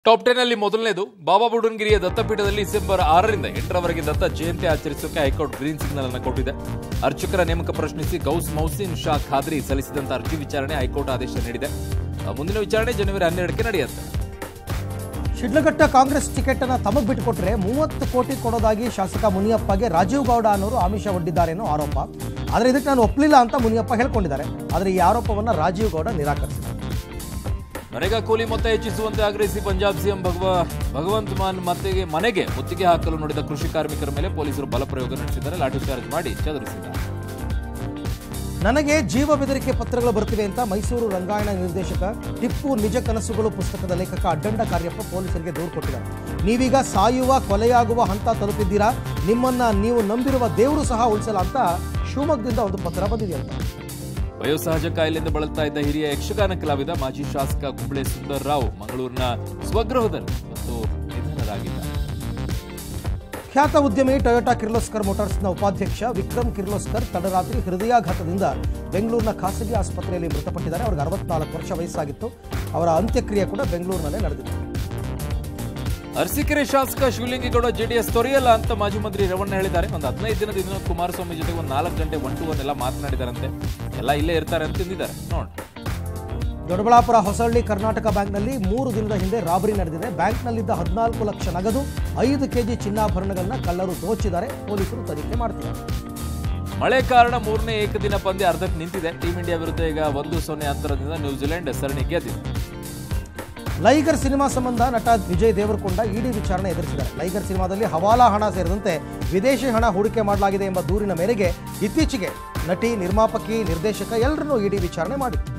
top ten ಅಲ್ಲಿ ಮೊದಲನೇದು ಬಾಬಾ ಬುಡನ್ಗಿರಿಯ ದತ್ತಪೀಠದಲ್ಲಿ ಡಿಸೆಂಬರ್ ಆರರಿಂದ ಎಂಟರವರೆಗೆ ದತ್ತ ಜಯಂತಿ ಆಚರಿಸೋಕೆ ಹೈಕೋರ್ಟ್ ಗ್ರೀನ್ ಸಿಗ್ನಲ್ ಅನ್ನು ಕೊಟ್ಟಿದೆ ಅರ್ಚಕರ ನೇಮಕ ಪ್ರಶ್ನಿಸಿ ಗೌಸ್ ಮೌಸಿನ್ ಶಾ ಖಾದ್ರಿ ಸಲ್ಲಿಸಿದಂತ ಅರ್ಜಿ ವಿಚಾರಣೆ ಹೈಕೋರ್ಟ್ ಆದೇಶ ನೀಡಿದೆ ಆ, ಮುಂದಿನ ವಿಚಾರಣೆ ಜನವರಿ ಹನ್ನೆರಡಕ್ಕೆ ನಡೆಯುತ್ತೆ ಶಿಡ್ಲಘಟ್ಟ ಕಾಂಗ್ರೆಸ್ ಟಿಕೆಟ್ ಅನ್ನ ತಮಗ್ ಬಿಟ್ಟುಕೊಟ್ರೆ ಮೂವತ್ತು ಕೋಟಿ ಕೊಡೋದಾಗಿ ಶಾಸಕ ಮುನಿಯಪ್ಪಗೆ ರಾಜೀವ್ ಗೌಡ ಅನ್ನೋರು ಆಮಿಷ ಒಡ್ಡಿದ್ದಾರೆ ಅನ್ನೋ ಆರೋಪ ಆದರೆ ಇದಕ್ಕೆ ನಾನು ಒಪ್ಪಲಿಲ್ಲ ಅಂತ ಮುನಿಯಪ್ಪ ಹೇಳ್ಕೊಂಡಿದ್ದಾರೆ ಆದರೆ ಈ ಆರೋಪವನ್ನ ರಾಜೀವ್ ಗೌಡ ನಿರಾಕರಿಸಿದ್ದಾರೆ ನರೇಗಾ ಕೂಲಿ ಮೊತ್ತ ಹೆಚ್ಚಿಸುವಂತೆ ಆಗ್ರಹಿಸಿ ಪಂಜಾಬ್ ಸಿಎಂ ಭಗವ ಭಗವಂತ್ ಮಾನ್ ಮತ್ತೆಗೆ ಮನೆಗೆ ಮುತ್ತಿಗೆ ಹಾಕಲು ನೋಡಿದ ಕೃಷಿ ಕಾರ್ಮಿಕರ ಮೇಲೆ ಪೊಲೀಸರು ಬಲಪ್ರಯೋಗ ನಡೆಸಿದ್ದಾರೆ ಲಾಠಿ ಚಾರ್ಜ್ ಮಾಡಿ ಚದುರಿಸಿದ್ದಾರೆ ನನಗೆ ಜೀವ ಬೆದರಿಕೆ ಪತ್ರಗಳು ಬರ್ತಿವೆ ಅಂತ ಮೈಸೂರು ರಂಗಾಯಣ ನಿರ್ದೇಶಕ ಟಿಪ್ಪು ನಿಜ ಕನಸುಗಳು ಪುಸ್ತಕದ ಲೇಖಕ ಅಡ್ಡಂಡ ಕಾರ್ಯಪ್ಪ ಪೊಲೀಸರಿಗೆ ದೂರು ಕೊಟ್ಟಿದ್ದಾರೆ ನೀವೀಗ ಸಾಯುವ ಕೊಲೆಯಾಗುವ ಹಂತ ತಲುಪಿದ್ದೀರಾ ನಿಮ್ಮನ್ನ ನೀವು ನಂಬಿರುವ ದೇವರು ಸಹ ಉಳಿಸಲ್ಲ ಅಂತ ಶಿವಮೊಗ್ಗದಿಂದ ಒಂದು ಪತ್ರ ಬಂದಿದೆಯಂತೆ ವಯೋಸಹಜ ಕಾಯಿಲೆಯಿಂದ ಬಳಲ್ತಾ ಇದ್ದ ಹಿರಿಯ ಯಕ್ಷಗಾನ ಕಲಾವಿದ ಮಾಜಿ ಶಾಸಕ ಕುಂಬಳೆ ಸುಂದರ್ ರಾವ್ ಮಂಗಳೂರಿನ ಸ್ವಗೃಹದಲ್ಲಿ ಮತ್ತು ನಿಧನರಾಗಿದ್ದಾರೆ ಖ್ಯಾತ ಉದ್ಯಮಿ ಟೊಯೋಟಾ ಕಿರ್ಲೋಸ್ಕರ್ ಮೋಟಾರ್ಸ್ನ ಉಪಾಧ್ಯಕ್ಷ ವಿಕ್ರಮ್ ಕಿರ್ಲೋಸ್ಕರ್ ತಡರಾತ್ರಿ ಹೃದಯಾಘಾತದಿಂದ ಬೆಂಗಳೂರಿನ ಖಾಸಗಿ ಆಸ್ಪತ್ರೆಯಲ್ಲಿ ಮೃತಪಟ್ಟಿದ್ದಾರೆ ಅವ್ರಿಗೆ ಅರವತ್ನಾಲ್ಕು ವರ್ಷ ವಯಸ್ಸಾಗಿತ್ತು ಅವರ ಅಂತ್ಯಕ್ರಿಯೆ ಕೂಡ ಬೆಂಗಳೂರಿನಲ್ಲೇ ನಡೆದಿದೆ ಅರಸೀಕೆರೆ ಶಾಸಕ ಶಿವಲಿಂಗೇಗೌಡ ಜೆಡಿಎಸ್ ತೊರೆಯಲ್ಲ ಅಂತ ಮಾಜಿ ಮಂತ್ರಿ ರೇವಣ್ಣ ಹೇಳಿದ್ದಾರೆ ಒಂದು ಹದಿನೈದು ದಿನದ ದಿನ ಕುಮಾರಸ್ವಾಮಿ ಜೊತೆ ಒಂದು ನಾಲ್ಕು ಗಂಟೆ ಒನ್ ಟು ಒನ್ ಎಲ್ಲ ಮಾತನಾಡಿದಾರಂತೆ ಎಲ್ಲ ಇಲ್ಲೇ ಇರ್ತಾರೆ ಅಂತ ತಿಂದಿದ್ದಾರೆ ನೋಡಿ ದೊಡ್ಡಬಳ್ಳಾಪುರ ಹೊಸಳ್ಳಿ ಕರ್ನಾಟಕ ಬ್ಯಾಂಕ್ನಲ್ಲಿ ಮೂರು ದಿನದ ಹಿಂದೆ ರಾಬರಿ ನಡೆದಿದೆ ಬ್ಯಾಂಕ್ನಲ್ಲಿದ್ದ ಹದಿನಾಲ್ಕು ಲಕ್ಷ ನಗದು ಐದು ಕೆಜಿ ಚಿನ್ನಾಭರಣಗಳನ್ನ ಕಳ್ಳರು ದೋಚಿದ್ದಾರೆ ಪೊಲೀಸರು ತನಿಖೆ ಮಾಡ್ತಿದ್ದಾರೆ ಮಳೆ ಕಾರಣ ಮೂರನೇ ಏಕದಿನ ಪಂದ್ಯ ಅರ್ಧಕ್ಕೆ ನಿಂತಿದೆ ಟೀಂ ಇಂಡಿಯಾ ವಿರುದ್ಧ ಈಗ ಒಂದು ಸೊನ್ನೆ ಅಂತರದಿಂದ ನ್ಯೂಜಿಲೆಂಡ್ ಸರಣಿ ಗೆದ್ದಿದೆ ಲೈಗರ್ ಸಿನಿಮಾ ಸಂಬಂಧ ನಟ ವಿಜಯ್ ದೇವರಕೊಂಡ ಇಡಿ ವಿಚಾರಣೆ ಎದುರಿಸಿದ್ದಾರೆ ಲೈಗರ್ ಸಿನಿಮಾದಲ್ಲಿ ಹವಾಲಾ ಹಣ ಸೇರಿದಂತೆ ವಿದೇಶಿ ಹಣ ಹೂಡಿಕೆ ಮಾಡಲಾಗಿದೆ ಎಂಬ ದೂರಿನ ಮೇರೆಗೆ ಇತ್ತೀಚೆಗೆ ನಟಿ ನಿರ್ಮಾಪಕಿ ನಿರ್ದೇಶಕ ಎಲ್ಲರನ್ನೂ ಇಡಿ ವಿಚಾರಣೆ ಮಾಡಿತ್ತು